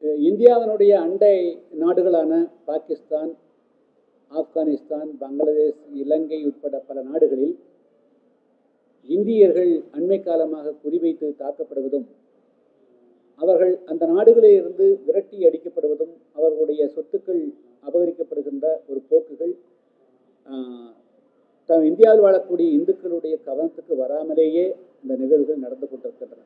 அஹ் இந்தியாவினுடைய அண்டை நாடுகளான பாகிஸ்தான் ஆப்கானிஸ்தான் பங்களாதேஷ் இலங்கை உட்பட பல நாடுகளில் இந்தியர்கள் அண்மை காலமாக குறிவைத்து தாக்கப்படுவதும் அவர்கள் அந்த நாடுகளில் இருந்து விரட்டி அடிக்கப்படுவதும் அவர்களுடைய சொத்துக்கள் அபகரிக்கப்படுகின்ற ஒரு போக்குகள் ஆஹ், த- இந்தியாவில் வாழக்கூடிய இந்துக்களுடைய கவனத்துக்கு வராமலேயே இந்த நிகழ்வுகள் நடந்து கொண்டிருக்கின்றன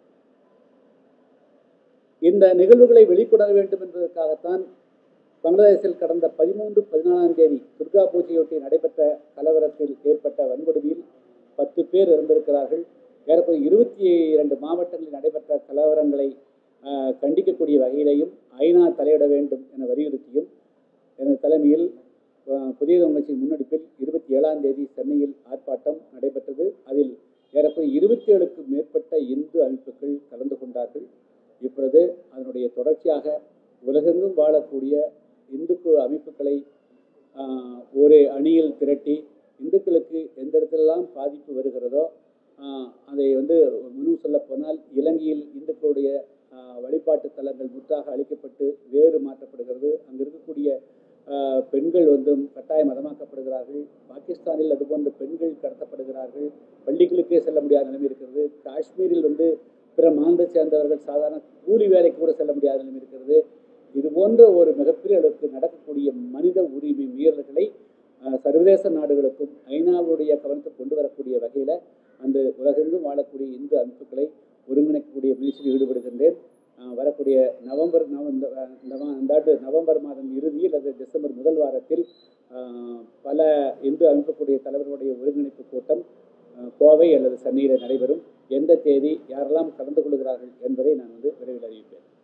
இந்த நிகழ்வுகளை வெளிக்கொணர வேண்டும் என்பதற்காகத்தான் பங்களாதேஷில் கடந்த பதிமூன்று பதினாலாம் தேதி துர்கா பூஜையொட்டி நடைபெற்ற கலவரத்தில் ஏற்பட்ட வன்கொடுமையில் பத்து பேர் இறந்திருக்கிறார்கள் ஏறக்குறைய இருபத்தி இரண்டு மாவட்டங்களில் நடைபெற்ற கலவரங்களை ஆஹ், கண்டிக்கக்கூடிய வகையிலையும் ஐநா தலையிட வேண்டும் என வலியுறுத்தியும் எனது தலைமையில் ஆஹ், புதிய கட்சியின் முன்னெடுப்பில் இருபத்தி ஏழாம் தேதி சென்னையில் ஆர்ப்பாட்டம் நடைபெற்றது அதில் ஏறக்குறைய இருபத்தி ஏழுக்கு மேற்பட்ட இந்து அமைப்புகள் கலந்து கொண்டார்கள் இப்பொழுது அதனுடைய தொடர்ச்சியாக உலகெங்கும் வாழக்கூடிய இந்துக்கு அமைப்புகளை ஆஹ், ஒரு அணியில் திரட்டி இந்துக்களுக்கு எந்த இடத்திலெல்லாம் பாதிப்பு வருகிறதோ ஆஹ், அதை வந்து இன்னும் சொல்ல போனால் இலங்கையில் இந்துக்களுடைய ஆஹ், வழிபாட்டு தலங்கள் முற்றாக அழிக்கப்பட்டு வேறு மாற்றப்படுகிறது அங்கு இருக்கக்கூடிய ஆஹ், பெண்கள் வந்து கட்டாய மதமாக்கப்படுகிறார்கள் பாகிஸ்தானில் அதுபோன்ற பெண்கள் கடத்தப்படுகிறார்கள் பள்ளிகளுக்கே செல்ல முடியாத நிலைமை இருக்கிறது காஷ்மீரில் வந்து பிற மாநிலத்தை சேர்ந்தவர்கள் சாதாரண கூலி வேலைக்கு கூட செல்ல முடியாத நிலைமை இருக்கிறது இது போன்ற ஒரு மிகப்பெரிய அளவுக்கு நடக்கக்கூடிய மனித உரிமை மீறல்களை அஹ், சர்வதேச நாடுகளுக்கும் ஐநாவுடைய கவனத்துக்கு கொண்டு வரக்கூடிய வகையில் அந்த உலகெங்கும் வாழக்கூடிய இந்து அமைப்புகளை ஒருங்கிணைக்கக்கூடிய முயற்சியில் ஈடுபடுகின்றேன் அஹ், வரக்கூடிய நவம்பர் நவ இந்த இந்த மா- இந்த ஆண்டு நவம்பர் மாதம் இறுதியில் அல்லது டிசம்பர் முதல் வாரத்தில் அஹ், பல இந்து அமைப்புக்கூடிய தலைவர்களுடைய ஒருங்கிணைப்பு கூட்டம் அஹ், கோவை அல்லது சென்னையில் நடைபெறும் எந்த தேதி யாரெல்லாம் கலந்து கொள்கிறார்கள் என்பதை நான் வந்து விரைவில் அறிவிப்பேன்